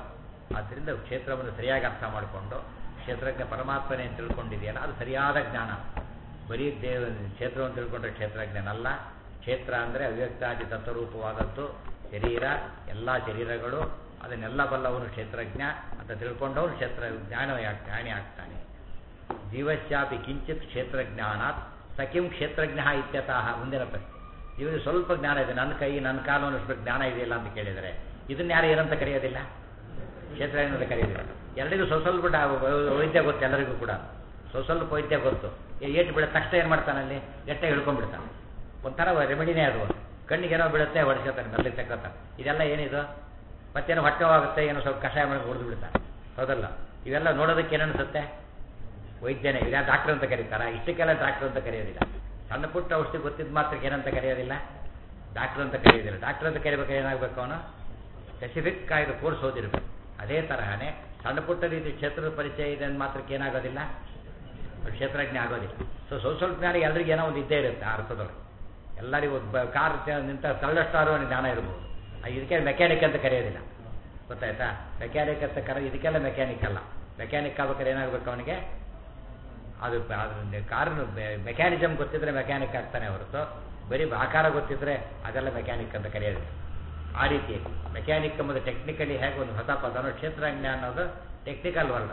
ಆದ್ದರಿಂದ ಕ್ಷೇತ್ರವನ್ನು ಸರಿಯಾಗಿ ಅರ್ಥ ಮಾಡಿಕೊಂಡು ಕ್ಷೇತ್ರಜ್ಞ ಪರಮಾತ್ಮನೇ ಅಂತ ತಿಳ್ಕೊಂಡಿದೆಯಲ್ಲ ಅದು ಸರಿಯಾದ ಜ್ಞಾನ ಬರೀ ದೇವ ಕ್ಷೇತ್ರವನ್ನು ತಿಳ್ಕೊಂಡ್ರೆ ಕ್ಷೇತ್ರಜ್ಞನಲ್ಲ ಕ್ಷೇತ್ರ ಅಂದರೆ ಅವ್ಯಕ್ತಾದಿ ತತ್ವರೂಪವಾದದ್ದು ಶರೀರ ಎಲ್ಲ ಶರೀರಗಳು ಅದನ್ನೆಲ್ಲ ಬಲ್ಲವನು ಕ್ಷೇತ್ರಜ್ಞ ಅಂತ ತಿಳ್ಕೊಂಡವನು ಕ್ಷೇತ್ರ ಜ್ಞಾನ ಜ್ಞಾನಿ ಆಗ್ತಾನೆ ಜೀವಶ್ಚಾಪಿ ಕಿಂಚಿತ್ ಕ್ಷೇತ್ರಜ್ಞಾನಾತ್ ಸಖಿಂ ಕ್ಷೇತ್ರಜ್ಞ ಇತ್ಯತಃ ಮುಂದಿನ ಪ್ರಶ್ನೆ ಇವರಿಗೆ ಸ್ವಲ್ಪ ಜ್ಞಾನ ಇದೆ ನನ್ನ ಕೈ ನನ್ನ ಕಾಲು ಅನ್ನೋಷ್ಟು ಜ್ಞಾನ ಇದೆಯಲ್ಲ ಅಂತ ಕೇಳಿದರೆ ಇದನ್ನ ಯಾರು ಏನಂತ ಕರೆಯೋದಿಲ್ಲ ಕ್ಷೇತ್ರಜ್ಞ ಅಂತ ಕರೆಯೋದಿಲ್ಲ ಎಲ್ಲರಿಗೂ ಸ್ವಲ್ಪ ಸ್ವಲ್ಪ ಡಾ- ವೈದ್ಯ ಗೊತ್ತು ಎಲ್ಲರಿಗೂ ಕೂಡ ಸ್ವಲ್ಪ ಸ್ವಲ್ಪ ವೈದ್ಯ ಗೊತ್ತು ಏ- ಏಟು ಬೀಳುತ್ತೆ ತಕ್ಷಣ ಏನು ಮಾಡ್ತಾನಲ್ಲಿ ಗಟ್ಟೆ ಹಿಡ್ಕೊಂಡ್ಬಿಡ್ತಾನೆ ಒಂಥರ ರೆಮಿಡಿನೇ ಅದು ಕಣ್ಣಿಗೆ ಏನೋ ಬೀಳುತ್ತೆ ಹೊಡ್ಸ್ಕೊತಾನೆ ಮೆಲ್ಲಿಗೆ ತಗೋತಾನೆ ಇದೆಲ್ಲ ಏನಿದು ಮತ್ತೇನೋ ಹೊಟ್ಟೆವಾಗುತ್ತೆ ಏನೋ ಸ್ವಲ್ಪ ಕಷಾಯ ಮಾಡಿ ಹೊಡೆದು ಬಿಡ್ತಾನೆ ಹೌದಲ್ಲ ಇವೆಲ್ಲ ನೋಡೋದಕ್ಕೆ ಏನನ್ಸುತ್ತೆ ವೈದ್ಯನೇ ಇಲ್ಲ ಡಾಕ್ಟರ್ ಅಂತ ಕರೀತಾರ ಇಷ್ಟಕ್ಕೆಲ್ಲ ಡಾಕ್ಟರ್ ಅಂತ ಕರೆಯೋದಿಲ್ಲ ಸಣ್ಣ ಪುಟ್ಟ ಔಷಧಿ ಗೊತ್ತಿದ್ದ ಮಾತ್ರಕ್ಕೆ ಏನಂತ ಕರೆಯೋದಿಲ್ಲ ಡಾಕ್ಟರ್ ಅಂತ ಕರೆಯೋದಿಲ್ಲ ಡಾಕ್ಟರ್ ಅಂತ ಕರಿಬೇಕಾದ್ರೆ ಏನಾಗಬೇಕು ಅವನು ಸ್ಪೆಸಿಫಿಕ್ ಆಗಿ ಕೋರ್ಸ್ ಓದಿರ್ಬೇಕು ಅದೇ ತರಹನೇ ಸಣ್ಣ ಪುಟ್ಟ ರೀತಿ ಕ್ಷೇತ್ರದ ಪರಿಚಯ ಇದೆ ಅಂದ ಮಾತ್ರಕ್ಕೆ ಏನಾಗೋದಿಲ್ಲ ಅವ್ರು ಕ್ಷೇತ್ರಜ್ಞ ಆಗೋದಿಲ್ಲ ಸೊ ಸ್ವಲ್ಪ ಸ್ವಲ್ಪ ಜ್ಞಾನ ಎಲ್ರಿಗೂ ಏನೋ ಒಂದು ಇದ್ದೇ ಇರುತ್ತೆ ಆ ಅರ್ಥದೊಳಗೆ ಎಲ್ಲರಿಗೂ ಒಬ್ಬ ಕಾರ್ ಚ- ನಿಂತ ತಳ್ಳಷ್ಟಾರು ಅವನಿಗೆ ಜ್ಞಾನ ಇರ್ಬೋದು ಆ ಇದಕ್ಕೆ ಮೆಕ್ಯಾನಿಕ್ ಅಂತ ಕರೆಯೋದಿಲ್ಲ ಗೊತ್ತಾಯ್ತಾ ಮೆಕ್ಯಾನಿಕ್ ಅಂತ ಕರೆ ಇದಕ್ಕೆಲ್ಲ ಮೆಕ್ಯಾನಿಕ್ ಅಲ್ಲ ಮೆಕ್ಯಾನಿಕ್ ಆಗ್ಬೇಕಾದ್ರೆ ಏನಾಗಬೇಕು ಅವನಿಗೆ ಅದು ಅದು ಕಾರ್ ಮೆಕ್ಯಾನಿಸಮ್ ಗೊತ್ತಿದ್ರೆ ಮೆಕ್ಯಾನಿಕ್ ಆಗ್ತಾನೆ ಹೊರತು ಬರೀ ಆಕಾರ ಗೊತ್ತಿದ್ರೆ ಅದೆಲ್ಲ ಮೆಕ್ಯಾನಿಕ್ ಅಂತ ಕರೆಯೋದು ಆ ರೀತಿ ಮೆಕ್ಯಾನಿಕ್ ಎಂಬುದು ಟೆಕ್ನಿಕಲಿ ಹೇಗೆ ಒಂದು ಹೊಸ ಪದನೋ ಕ್ಷೇತ್ರಜ್ಞ ಅನ್ನೋದು ಟೆಕ್ನಿಕಲ್ ವರ್ಡ್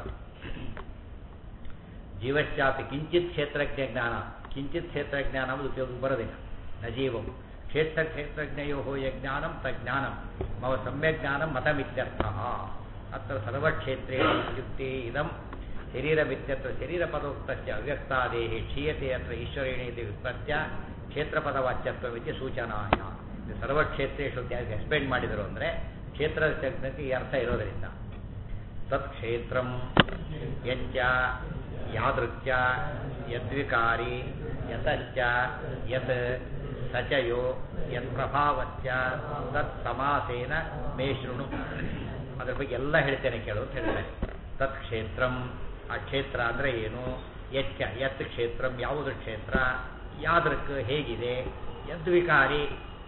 ಜೀವಶ್ಚಾಪಿ ಕಿಂಚಿತ್ ಕ್ಷೇತ್ರಜ್ಞ ಜ್ಞಾನ ಕಿಂಚಿತ್ ಕ್ಷೇತ್ರಜ್ಞಾನ ಅನ್ನೋದು ಉಪಯೋಗಕ್ಕೆ ಬರೋದಿಲ್ಲ ನ ಜೀವಂ ಕ್ಷೇತ್ರ ಕ್ಷೇತ್ರಜ್ಞಯೋ ಯಜ್ಞಾನಂ ತಜ್ಞಾನಂ ಮಮ ಸಮ್ಯಕ್ ಜ್ಞಾನಂ ಮತಮಿತ್ಯರ್ಥ ಅತ್ರ ಸರ್ವಕ್ಷೇತ್ರೇ ಇತ್ಯುಕ್ತೆ ಇದಂ ಶರೀರಮಿತ್ಯತ್ರ ಶರೀರಪದೋಕ್ತಸ್ಯ ಅವ್ಯಕ್ತಾದೇಹಿ ಕ್ಷೀಯತೆ ಅತ್ರ ಈಶ್ವರೇಣಿ ಇತಿ ವ್ಯುತ್ಪತ್ಯ ಕ್ಷೇತ್ರಪದವಾಚ್ಯತ್ವವಿತಿ ಸೂಚನಾಯ ಇದು ಸರ್ವಕ್ಷೇತ್ರೇಶು ಅಂತ ಯಾಕೆ ಎಕ್ಸ್ಪ್ಲೇನ್ ಮಾಡಿದರು ಅಂದರೆ ಕ್ಷೇತ್ರ ಶಬ್ದಕ್ಕೆ ಈ ಅರ್ಥ ಇರೋದರಿಂದ ತತ್ಕ್ಷೇತ್ರಂ ಯಚ್ಚ ಯಾದೃಚ್ಯ ಯದ್ವಿಕಾರಿ ಯತಶ್ಚ ಯತ್ ಸಚಯೋ ಯತ್ಪ್ರಭಾವಶ್ಚ ತತ್ ಸಮಾಸೇನ ಮೇ ಶೃಣು ಅದ್ರ ಬಗ್ಗೆ ಎಲ್ಲ ಹೇಳ್ತೇನೆ ಕೇಳು ಅಂತ ಹೇಳ್ತಾರೆ ತತ್ ಕ್ಷೇತ್ರಂ ಆ ಕ್ಷೇತ್ರ ಅಂದರೆ ಏನು ಯಚ್ಚ ಯತ್ ಕ್ಷೇತ್ರಂ ಯಾವುದು ಕ್ಷೇತ್ರ ಯಾದೃಕ್ ಹೇಗಿದೆ ಯದ್ವಿಕಾರಿ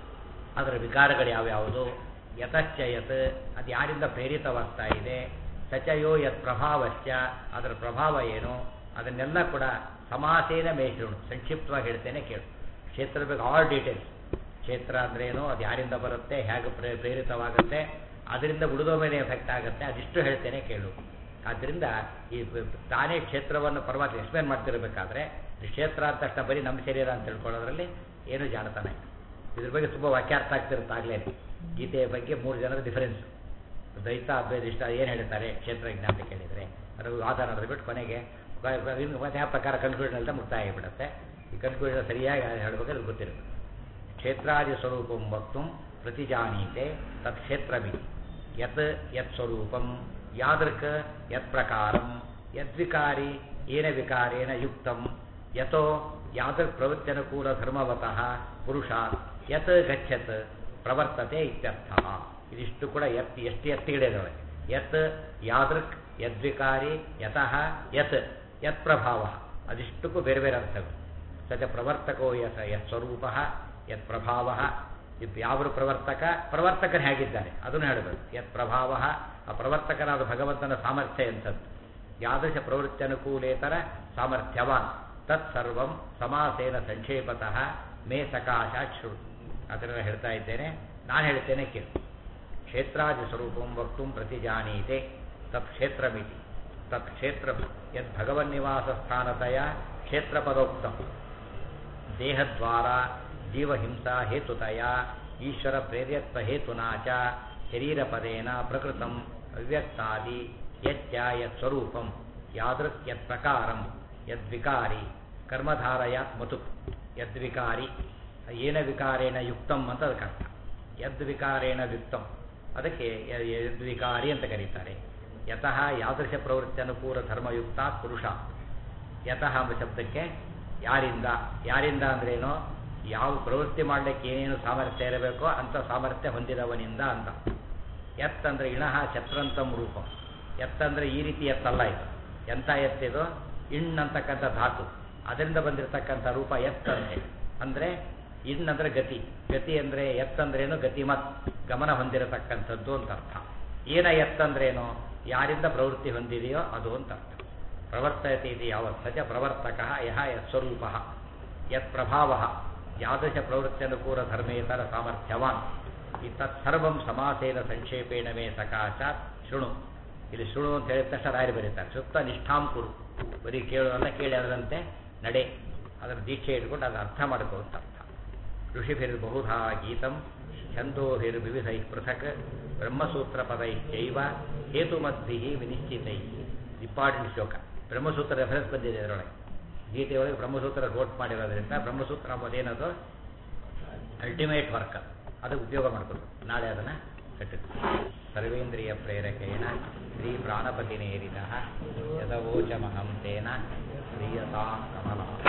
ಅದರ ವಿಕಾರಗಳು ಯಾವ್ಯಾವುದು ಯತಶ್ಚ ಯತ್ ಅದು ಯಾರಿಂದ ಪ್ರೇರಿತವಾಗ್ತಾ ಇದೆ ಸಚಯೋ ಯತ್ ಪ್ರಭಾವಶ್ಚ ಅದರ ಪ್ರಭಾವ ಏನು ಅದನ್ನೆಲ್ಲ ಕೂಡ ಸಮಾಸೇನ ಮೇಷಣು ಸಂಕ್ಷಿಪ್ತವಾಗಿ ಹೇಳ್ತೇನೆ ಕೇಳು ಕ್ಷೇತ್ರದ ಬಗ್ಗೆ ಆಲ್ ಡೀಟೇಲ್ಸ್ ಕ್ಷೇತ್ರ ಅಂದ್ರೇನು ಅದು ಯಾರಿಂದ ಬರುತ್ತೆ ಹೇಗೆ ಪ್ರೇ ಪ್ರೇರಿತವಾಗುತ್ತೆ ಅದರಿಂದ ಉಳಿದೋ ಮೇಲೆ ಎಫೆಕ್ಟ್ ಆಗುತ್ತೆ ಅದಿಷ್ಟು ಹೇಳ್ತೇನೆ ಕೇಳು ಆದ್ದರಿಂದ ಈ ಬ- ತಾನೇ ಕ್ಷೇತ್ರವನ್ನು ಪರವಾಗಿ ಎಕ್ಸ್ಪ್ಲೇನ್ ಮಾಡ್ತಿರ್ಬೇಕಾದ್ರೆ ಈ ಕ್ಷೇತ್ರ ಅಂತ ತಕ್ಷಣ ಬರೀ ನಮ್ಮ ಶರೀರ ಅಂತ ತಿಳ್ಕೊಳ್ಳೋದ್ರಲ್ಲಿ ಏನು ಜಾಣತನ ಇಲ್ಲ ಇದ್ರ ಬಗ್ಗೆ ತುಂಬ ವಾಕ್ಯಾರ್ಥ ಆಗ್ತಿರುತ್ತೆ ಆಗಲೇ ಗೀತೆಯ ಬಗ್ಗೆ ಮೂರು ಜನರ ಡಿಫರೆನ್ಸ್ ದ್ವೈತ ಅದ್ವೈತ ಇಷ್ಟ ಏನು ಹೇಳ್ತಾರೆ ಕ್ಷೇತ್ರಜ್ಞ ಅಂತ ಕೇಳಿದರೆ ಅದು ವಾದ ನಡೆದು ಬಿಟ್ಟು ಕೊನೆಗೆ ಕ- ಕ- ಇನ್ನು ಮತ್ತೆ ಯಾವ ಪ್ರಕಾರ ಕನ್ಕ್ಲೂಷನ್ ಅಂತ ಮುಕ್ತಾಯ ಆಗಿಬಿಡುತ್ತೆ ಈ ಕನ್ಕ್ಲೂಷನ್ ಸರಿಯಾಗಿ ಹೇಳಬೇಕಾದ್ರೆ ಗೊತ್ತಿರುತ್ತೆ ಕ್ಷೇತ್ರಾದಿ ಸ್ವರೂಪಂ ವಕ್ತು ಪ್ರತಿಜಾನೀತೆ ತತ್ ಕ್ಷೇತ್ರಮಿತಿ ಯತ್ ಯತ್ ಸ್ವರೂಪಂ ಯಾದೃಕ್ ಯತ್ ಪ್ರಕಾರಂ ಯದ್ವಿಕಾರಿ ಏನ ವಿಕಾರೇಣ ಯುಕ್ತಂ ಯತೋ ಯಾದೃಕ್ ಪ್ರವೃತ್ತನುಕೂಲ ಧರ್ಮವತಃ ಪುರುಷಾತ್ ಯತ್ ಗಚ್ಚತ್ ಪ್ರವರ್ತತೆ ಇತ್ಯರ್ಥ ಇದಿಷ್ಟು ಕೂಡ ಎತ್ತಿ ಎಷ್ಟು ಎತ್ತಿಗಳಿದಾವೆ ಯತ್ ಯಾದೃಕ್ ಯದ್ವಿಕಾರಿ ಯತಃ ಯತ್ ಯತ್ ಪ್ರಭಾವ ಅದಿಷ್ಟಕ್ಕೂ ಬೇರೆ ಬೇರೆ ಅರ್ಥಗಳು ಸಚ ಪ್ರವರ್ತಕೋ ಯಸ ಯತ್ ಸ್ವರೂಪ ಯತ್ ಪ್ರಭಾವ ಇದು ಯಾವ ಪ್ರವರ್ತಕ ಪ್ರವರ್ತಕರು ಹೇಗಿದ್ದಾರೆ ಅದನ್ನು ಹೇಳಬೇಕು ಯತ್ ಪ್ರಭಾವ ಆ ಪ್ರವರ್ತಕನಾದ ಭಗವಂತನ ಸಾಮರ್ಥ್ಯ ಎಂಥದ್ದು ಯಾದೃಶ ಪ್ರವೃತ್ತಿ ಅನುಕೂಲೇತರ ಸಾಮರ್ಥ್ಯವಾನ್ ತತ್ ಸರ್ವಂ ಸಮಾಸೇನ ಸಂಕ್ಷೇಪತಃ ಮೇ ಸಕಾಶ ಶೃ ಅದನ್ನು ಹೇಳ್ತಾ ಇದ್ದೇನೆ ನಾನು ಹೇಳ್ತೇನೆ ಕೇಳು ಕ್ಷೇತ್ರಾದಿ ಸ್ವರೂಪಂ ವಕ್ತು ಪ್ರತಿಜಾನೀತೆ ತತ್ ಕ್ಷೇತ್ರಮಿತಿ ತತ್ ಕ್ಷೇತ್ರ ಯದ್ ಭಗವನ್ನಿವಾಸಸ್ಥಾನತೆಯ ಕ್ಷೇತ್ರಪದೋಕ್ತಂ ದೇಹದ್ವಾರ ಜೀವಹಿಂಸಾ ಹೇತುತಯ ಈಶ್ವರ ಪ್ರೇರ್ಯತ್ವ ಹೇತುನಾ ಚ ಶರೀರಪದೇನ ಪ್ರಕೃತಂ ಅವ್ಯಕ್ತಾದಿ ಯಚ್ಚ ಯತ್ ಸ್ವರೂಪಂ ಯಾದೃಕ್ ಯತ್ ಪ್ರಕಾರಂ ಯದ್ವಿಕಾರಿ ಕರ್ಮಧಾರಯಾತ್ ಮತು ಯದ್ವಿಕಾರಿ ಏನ ವಿಕಾರೇಣ ಯುಕ್ತಂ ಅಂತ ಅದಕ್ಕೆ ಅರ್ಥ ಯದ್ವಿಕಾರೇಣ ಯುಕ್ತಂ ಅದಕ್ಕೆ ಯ- ಯದ್ವಿಕಾರಿ ಅಂತ ಕರೀತಾರೆ ಯತಃ ಯಾದೃಶ ಪ್ರವೃತ್ತಿ ಅನುಕೂಲ ಧರ್ಮಯುಕ್ತ ಪುರುಷ ಯತಃ ಎಂಬ ಶಬ್ದಕ್ಕೆ ಯಾರಿಂದ ಯಾರಿಂದ ಅಂದ್ರೇನು ಯಾವ ಪ್ರವೃತ್ತಿ ಮಾಡಲಿಕ್ಕೆ ಏನೇನು ಸಾಮರ್ಥ್ಯ ಇರಬೇಕೋ ಅಂಥ ಸಾಮರ್ಥ್ಯ ಹೊಂದಿದವನಿಂದ ಅಂತ ಎತ್ ಅಂದರೆ ಇಣಃ ಛತ್ರಂತಂ ರೂಪಂ ಎತ್ತಂದರೆ ಈ ರೀತಿ ಎತ್ತಲ್ಲ ಇದು ಎಂಥ ಎತ್ತಿದು ಇಣ್ ಅಂತಕ್ಕಂಥ ಧಾತು ಅದರಿಂದ ಬಂದಿರತಕ್ಕಂಥ ರೂಪ ಎತ್ ಅಂತೆ ಅಂದರೆ ಇಣ್ ಅಂದರೆ ಗತಿ ಗತಿ ಅಂದರೆ ಎತ್ತಂದ್ರೇನು ಗತಿಮತ್ ಗಮನ ಹೊಂದಿರತಕ್ಕಂಥದ್ದು ಅಂತ ಅರ್ಥ ಏನ ಎತ್ತಂದ್ರೇನು ಯಾರಿಂದ ಪ್ರವೃತ್ತಿ ಹೊಂದಿದೆಯೋ ಅದು ಅಂತ ಅರ್ಥ ಪ್ರವರ್ತಯತೆ ಇದು ಯಾವತ್ ಸಚ ಪ್ರವರ್ತಕ ಯಹ ಯತ್ಸ್ವರೂಪ ಯತ್ ಪ್ರಭಾವ ಯಾದೃಶ ಪ್ರವೃತ್ತಿಯನುಕೂಲ ಧರ್ಮೇತರ ಸಾಮರ್ಥ್ಯವಾನ್ ಈ ತತ್ಸರ್ವಂ ಸಮಾಸೇನ ಸಂಕ್ಷೇಪೇಣ ಮೇ ಸಕಾಶಾತ್ ಶೃಣು ಇಲ್ಲಿ ಶೃಣು ಅಂತ ಹೇಳಿದ ತಕ್ಷಣ ರಾಯರು ಬರೀತಾರೆ ಸುತ್ತ ನಿಷ್ಠಾಂ ಕುರು ಬರೀ ಕೇಳುವಲ್ಲ ಕೇಳಿ ಅದರಂತೆ ನಡೆ ಅದರ ದೀಕ್ಷೆ ಇಟ್ಕೊಂಡು ಅದನ್ನ ಅರ್ಥ ಮಾಡ್ಕೋ ಅಂತ ಅರ್ಥ ಋಷಿಭಿರ್ಬಹುಧಾ ಗೀತಂ ಛಂದೋಭಿರ್ವಿವಿಧೈ ಪೃಥಕ್ ಬ್ರಹ್ಮಸೂತ್ರ ಪದೈಶ್ಚೈವ ಹೇತುಮದ್ಭಿ ವಿನಿಶ್ಚಿತೈ ಇಂಪಾರ್ಟೆಂಟ್ ಶ್ಲೋಕ ಬ್ರಹ್ಮಸೂತ್ರ ರೆಫರೆನ್ಸ್ ಬಂದಿದೆ ಅದರೊಳಗೆ ಗೀತೆಯೊಳಗೆ ಬ್ರಹ್ಮಸೂತ್ರ ಕೋಟ್ ಮಾಡಿರೋದ್ರಿಂದ ಬ್ರಹ್ಮಸೂತ್ರ ಎಂಬುದೇನದು ಅಲ್ಟಿಮೇಟ್ ವರ್ಕ್ ಅದು ಉಪಯೋಗ ಮಾಡ್ಕೊಂಡು ನಾಳೆ ಅದನ್ನು ಕಟ್ಟಿದ್ದು ಸರ್ವೇಂದ್ರಿಯ ಪ್ರೇರಕೇಣ ಶ್ರೀ ಪ್ರಾಣಪತಿನೇರಿದ ಯದವೋಚಮಹಂ ತೇನ ಪ್ರಿಯತಾಂ ಕಮಲ